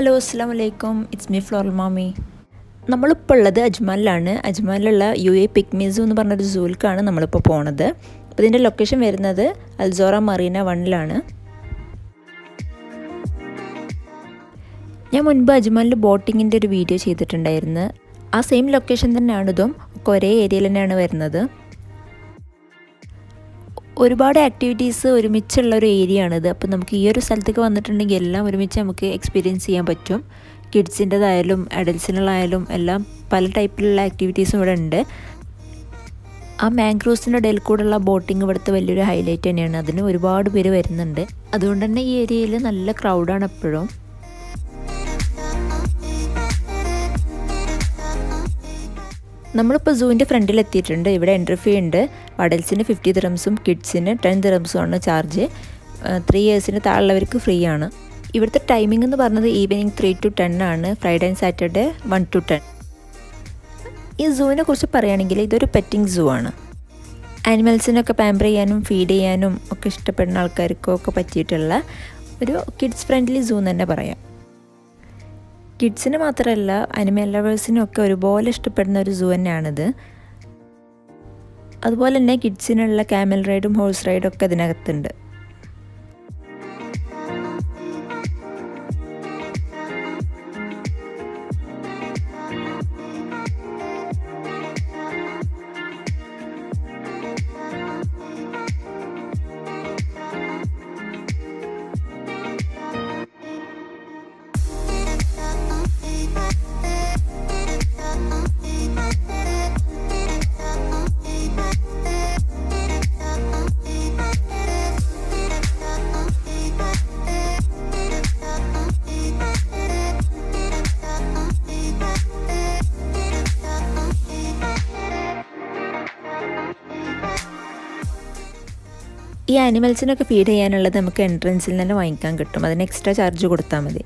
hello അസ്സാം വലൈക്കും it's me floral മാമി നമ്മളിപ്പോൾ ഉള്ളത് അജ്മാലിലാണ് അജ്മാലിലുള്ള യു എ പിക്മിസു എന്ന് പറഞ്ഞൊരു സൂൽക്കാണ് നമ്മളിപ്പോൾ പോണത് അപ്പോൾ ഇതിൻ്റെ ലൊക്കേഷൻ വരുന്നത് അൽസോറ മറീന വണ്ണിലാണ് ഞാൻ മുൻപ് അജ്മാലിൽ ബോട്ടിങ്ങിൻ്റെ ഒരു വീഡിയോ ചെയ്തിട്ടുണ്ടായിരുന്നു ആ സെയിം ലൊക്കേഷൻ തന്നെയാണ് ഇതും ഒക്കെ ഒരേ ഏരിയയിൽ തന്നെയാണ് വരുന്നത് ഒരുപാട് ആക്ടിവിറ്റീസ് ഒരുമിച്ചുള്ള ഒരു ഏരിയ ആണിത് അപ്പോൾ നമുക്ക് ഈ ഒരു സ്ഥലത്തേക്ക് വന്നിട്ടുണ്ടെങ്കിൽ എല്ലാം ഒരുമിച്ച് നമുക്ക് എക്സ്പീരിയൻസ് ചെയ്യാൻ പറ്റും കിഡ്സിൻ്റെതായാലും അഡൽസിനുള്ളതായാലും എല്ലാം പല ടൈപ്പിലുള്ള ആക്ടിവിറ്റീസും ഇവിടെ ഉണ്ട് ആ മാംഗ്രോവ്സിൻ്റെ ഇടയിൽ കൂടെയുള്ള ബോട്ടിംഗ് ഇവിടുത്തെ വലിയൊരു ഹൈലൈറ്റ് തന്നെയാണ് അതിന് ഒരുപാട് പേര് വരുന്നുണ്ട് അതുകൊണ്ട് തന്നെ ഈ ഏരിയയിൽ നല്ല ക്രൗഡാണ് എപ്പോഴും നമ്മളിപ്പോൾ സൂവിൻ്റെ ഫ്രണ്ടിൽ എത്തിയിട്ടുണ്ട് ഇവിടെ എൻട്രി ഫീ ഉണ്ട് അഡൽസിന് ഫിഫ്റ്റി ദിറംസും കിഡ്സിന് ടെൻ ദിറംസും ആണ് ചാർജ് ത്രീ ഇയേഴ്സിന് താഴെയുള്ളവർക്ക് ഫ്രീ ആണ് ഇവിടുത്തെ ടൈമിംഗ് എന്ന് പറഞ്ഞത് ഈവനിങ് ത്രീ ടു ടെൻ ആണ് Friday and Saturday one to ten ഈ സൂവിനെ കുറിച്ച് പറയുകയാണെങ്കിൽ ഇതൊരു പെറ്റിംഗ് സൂ ആണ് ആനിമൽസിനൊക്കെ പാമ്പർ ചെയ്യാനും ഫീഡ് ചെയ്യാനും ഒക്കെ ഇഷ്ടപ്പെടുന്ന ആൾക്കാർക്കും ഒക്കെ പറ്റിയിട്ടുള്ള ഒരു കിഡ്സ് ഫ്രണ്ട്ലി സൂ എന്ന് തന്നെ പറയാം കിഡ്സിന് മാത്രമല്ല അനിമൽ ലവേഴ്സിനും ഒക്കെ ഒരുപോലെ ഇഷ്ടപ്പെടുന്ന ഒരു സൂ തന്നെയാണിത് അതുപോലെ തന്നെ കിഡ്സിനുള്ള ക്യാമൽ റൈഡും ഹോഴ്സ് റൈഡും ഒക്കെ ഇതിനകത്തുണ്ട് ഈ ആനിമൽസിനൊക്കെ ഫീഡ് ചെയ്യാനുള്ളത് നമുക്ക് എൻട്രൻസിൽ തന്നെ വാങ്ങിക്കാൻ കിട്ടും അതിന് എക്സ്ട്രാ ചാർജ് കൊടുത്താൽ മതി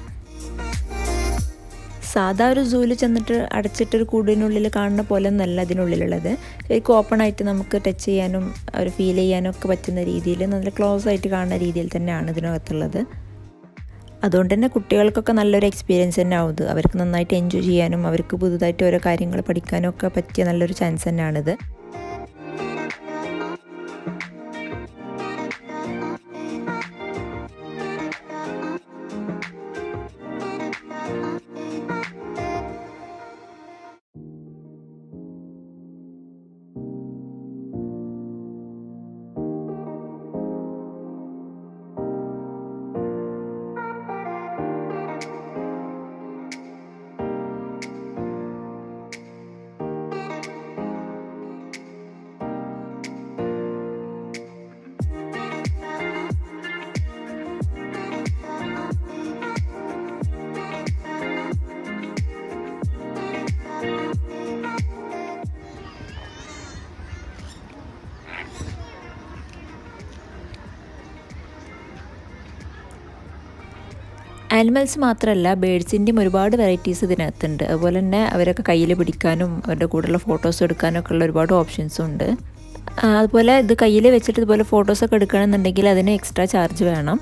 സാധാ ഒരു സൂവിൽ ചെന്നിട്ട് അടച്ചിട്ടൊരു കൂടിനുള്ളിൽ കാണുന്ന പോലെ ഒന്നല്ല അതിനുള്ളിലുള്ളത് ശരിക്കും ഓപ്പൺ ആയിട്ട് നമുക്ക് ടച്ച് ചെയ്യാനും ഒരു ഫീൽ ചെയ്യാനും ഒക്കെ പറ്റുന്ന രീതിയിൽ നല്ല ക്ലോസ് ആയിട്ട് കാണുന്ന രീതിയിൽ തന്നെയാണ് ഇതിനകത്തുള്ളത് അതുകൊണ്ട് തന്നെ കുട്ടികൾക്കൊക്കെ നല്ലൊരു എക്സ്പീരിയൻസ് തന്നെ ആവും ഇത് അവർക്ക് നന്നായിട്ട് എൻജോയ് ചെയ്യാനും അവർക്ക് പുതുതായിട്ട് ഓരോ കാര്യങ്ങൾ പഠിക്കാനും ഒക്കെ പറ്റിയ നല്ലൊരു ചാൻസ് തന്നെയാണിത് ആനിമൽസ് മാത്രമല്ല ബേഡ്സിൻ്റെയും ഒരുപാട് വെറൈറ്റീസ് ഇതിനകത്തുണ്ട് അതുപോലെ തന്നെ അവരൊക്കെ കയ്യിൽ പിടിക്കാനും അവരുടെ കൂടെയുള്ള ഫോട്ടോസ് എടുക്കാനും ഒക്കെ ഉള്ള ഒരുപാട് ഓപ്ഷൻസും ഉണ്ട് അതുപോലെ ഇത് കയ്യിൽ വെച്ചിട്ട് ഇതുപോലെ ഫോട്ടോസൊക്കെ എടുക്കണമെന്നുണ്ടെങ്കിൽ അതിന് എക്സ്ട്രാ ചാർജ് വേണം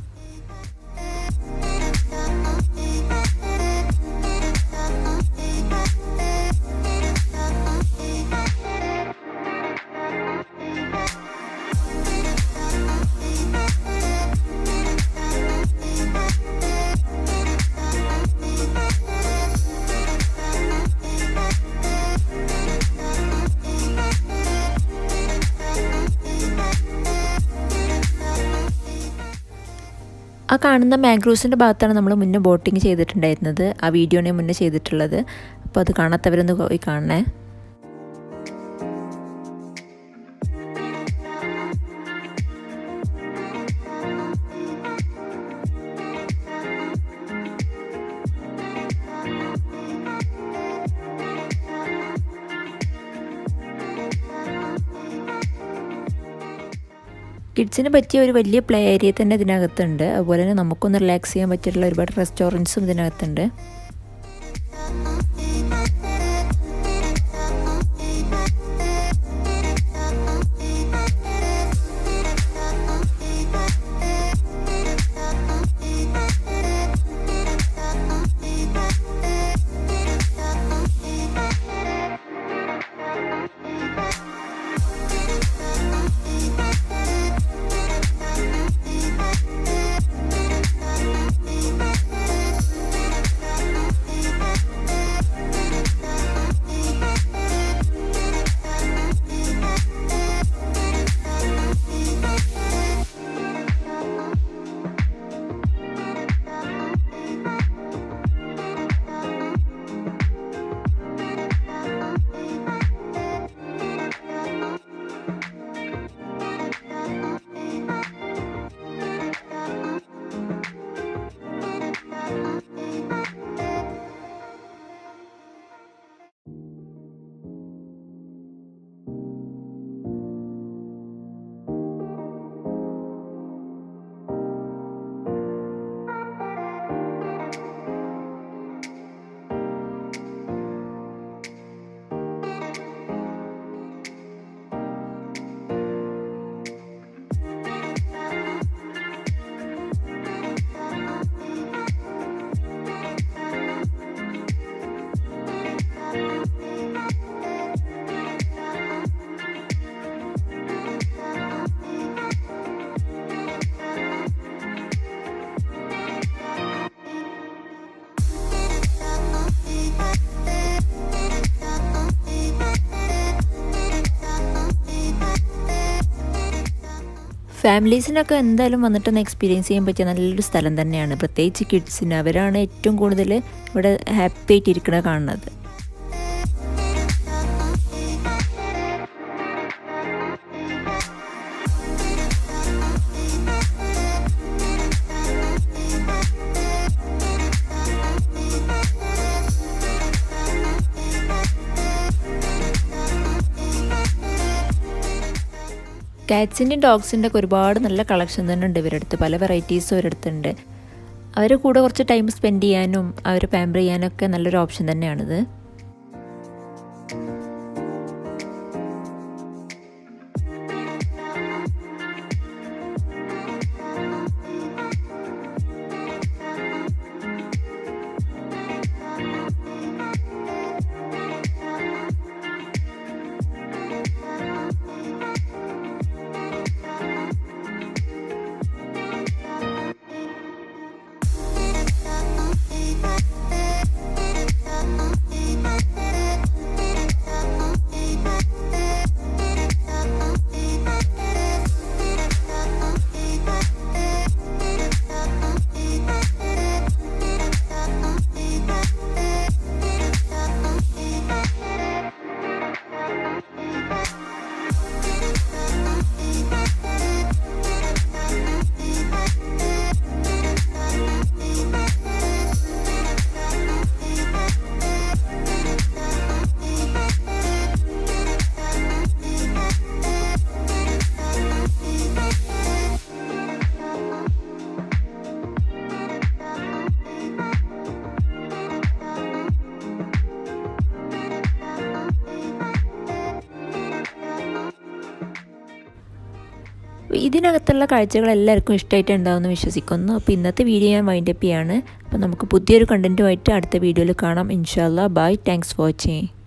ആ കാണുന്ന മാംഗ്രൂവ്സിൻ്റെ ഭാഗത്താണ് നമ്മൾ മുന്നേ ബോട്ടിങ് ചെയ്തിട്ടുണ്ടായിരുന്നത് ആ വീഡിയോനെ മുന്നേ ചെയ്തിട്ടുള്ളത് അപ്പോൾ അത് കാണാത്തവരൊന്ന് പോയി കാണണേ കിഡ്സിന് പറ്റിയ ഒരു വലിയ പ്ലേ ഏരിയ തന്നെ ഇതിനകത്തുണ്ട് അതുപോലെ തന്നെ നമുക്കൊന്ന് റിലാക്സ് ചെയ്യാൻ പറ്റിയിട്ടുള്ള ഒരുപാട് റെസ്റ്റോറൻറ്റ്സും ഇതിനകത്തുണ്ട് ഫാമിലീസിനൊക്കെ എന്തായാലും വന്നിട്ടൊന്ന് എക്സ്പീരിയൻസ് ചെയ്യാൻ പറ്റിയ നല്ലൊരു സ്ഥലം തന്നെയാണ് പ്രത്യേകിച്ച് കിഡ്സിന് അവരാണ് ഏറ്റവും കൂടുതൽ ഇവിടെ ഹാപ്പി ആയിട്ട് ഇരിക്കണ കാണുന്നത് കാറ്റ്സിൻ്റെയും ഡോഗ്സിൻ്റെ ഒക്കെ ഒരുപാട് നല്ല കളക്ഷൻ തന്നെ ഉണ്ട് ഇവരുടെ അടുത്ത് പല വെറൈറ്റീസും ഇവരടുത്തുണ്ട് അവരുടെ കൂടെ കുറച്ച് ടൈം സ്പെൻഡ് ചെയ്യാനും അവർ പാമ്പർ ചെയ്യാനൊക്കെ നല്ലൊരു ഓപ്ഷൻ തന്നെയാണിത് ഇതിനകത്തുള്ള കാഴ്ചകൾ എല്ലാവർക്കും ഇഷ്ടമായിട്ട് ഉണ്ടാവുമെന്ന് വിശ്വസിക്കുന്നു അപ്പോൾ ഇന്നത്തെ വീഡിയോ ഞാൻ വൈൻഡപ്പ് ചെയ്യാണ് അപ്പോൾ നമുക്ക് പുതിയൊരു കണ്ടൻറ്റുമായിട്ട് അടുത്ത വീഡിയോയിൽ കാണാം ഇൻഷാല്ല ബൈ താങ്ക്സ് ഫോർ വാച്ചിങ്